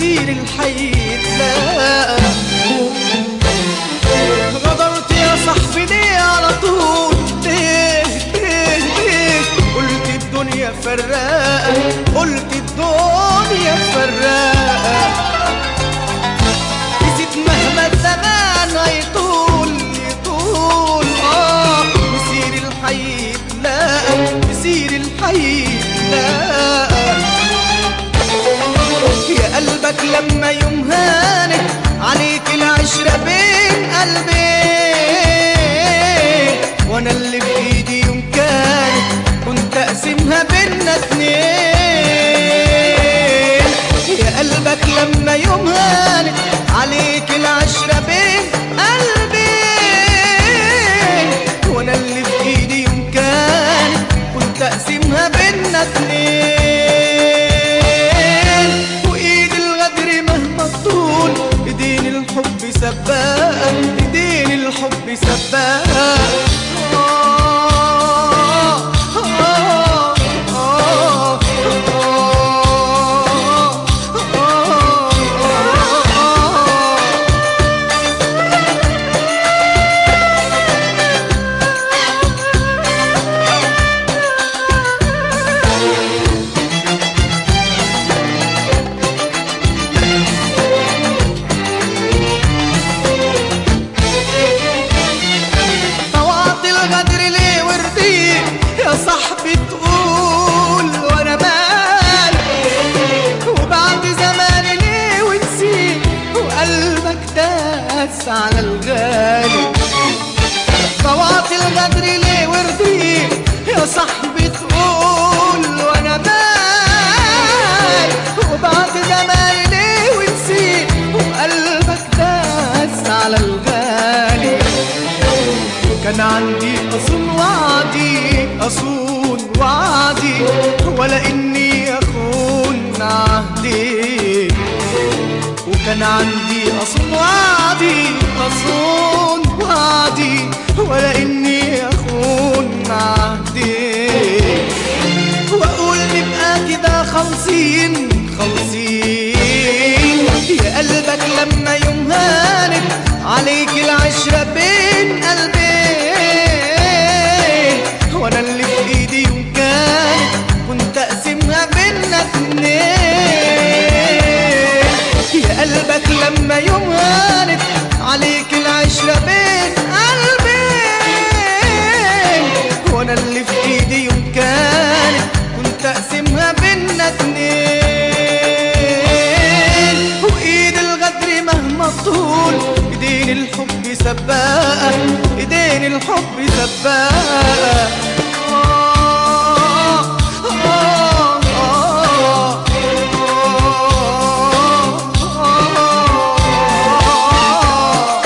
مسير الحي تلاقى غدرت يا صاحبي ليه على طول ليه ليه ليه قلت الدنيا فراقة قلت الدنيا فراقة نسيت مهما الزمان هيطول يطول اه مسير الحي تلاقى مسير الحي تلاقى يا قلبك لما يوم هانت عليك العشرة بين قلبين وانا اللي بايدي يوم كانت كنت اقسمها بينا اتنين يا قلبك لما يوم هانت عليك العشرة بين قلبين وانا اللي بايدي يوم كانت كنت اقسمها بينا اتنين وايد الغدر مهما طول ايدين الحب سباقة ايدين الحب سباقة آه، آه، آه، آه، آه. طوعت الغدر ليه وردي يا صاحبي تقول وانا مالي وبعد زمان ليه ونسيت وقلبك داس على الغالي طوعت الغدر ليه وردي يا صاحبي تقول وانا مالي وبعد زمان ليه ونسيت وقلبك داس على الغالي كان عندي أصون وعدي أصون وعدي ولا إني أخون عهدي وكان عندي أصون وعدي أصون وعدي ولا إني أخون عهدي وأقول نبقى كده خالصين خالصين يا قلبك لما يوم هانت عليك العشرة بين قلبين وانا اللي في ايدي يوم كانت كنت اقسمها بينا اتنين يا قلبك لما يوم هانت عليك العشرة بين قلبين وانا اللي في ايدي يوم كانت كنت اقسمها بينا اتنين وايد الغدر مهما طول ايدين الحب سباقة ايدين الحب سباقة آه، آه، آه، آه، آه.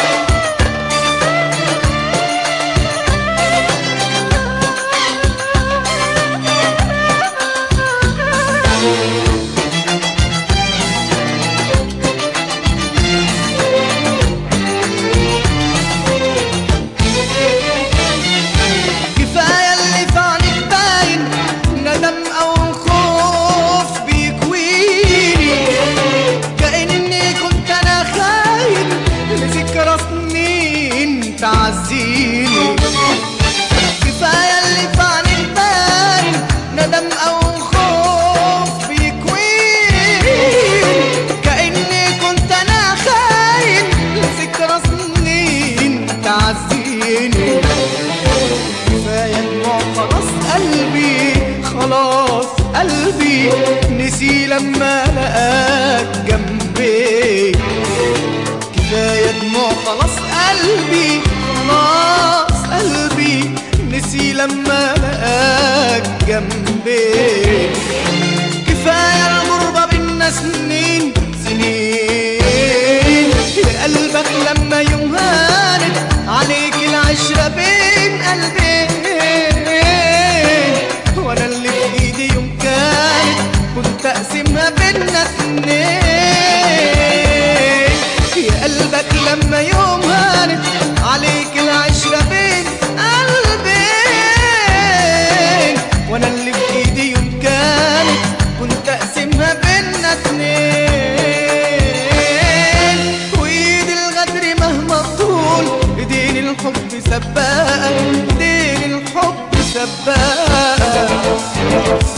كفاية اللي في عينيك باين ندم أو خوف بيكويني كأني كنت أنا خاين لذكرى سنين تعزيني كفاية اللي في عينيك باين ندم أو خوف بيكويني كأني كنت أنا خاين لذكرى سنين تعزيني كفاية دموع خلاص قلبي خلاص قلبي نسي لما لقاك جنبي كفاية دموع خلاص قلبي خلاص قلبي نسي لما لقاك جنبي كفاية الغربة بينا سنين سنين يا قلبك لما يوم هانت عليك العشرة بين قلبين وانا اللي في ايدي يوم كانت كنت اقسمها بينا اتنين يا قلبك لما يوم هانت عليك العشرة بين قلبين وانا اللي في ايدي يوم سباقة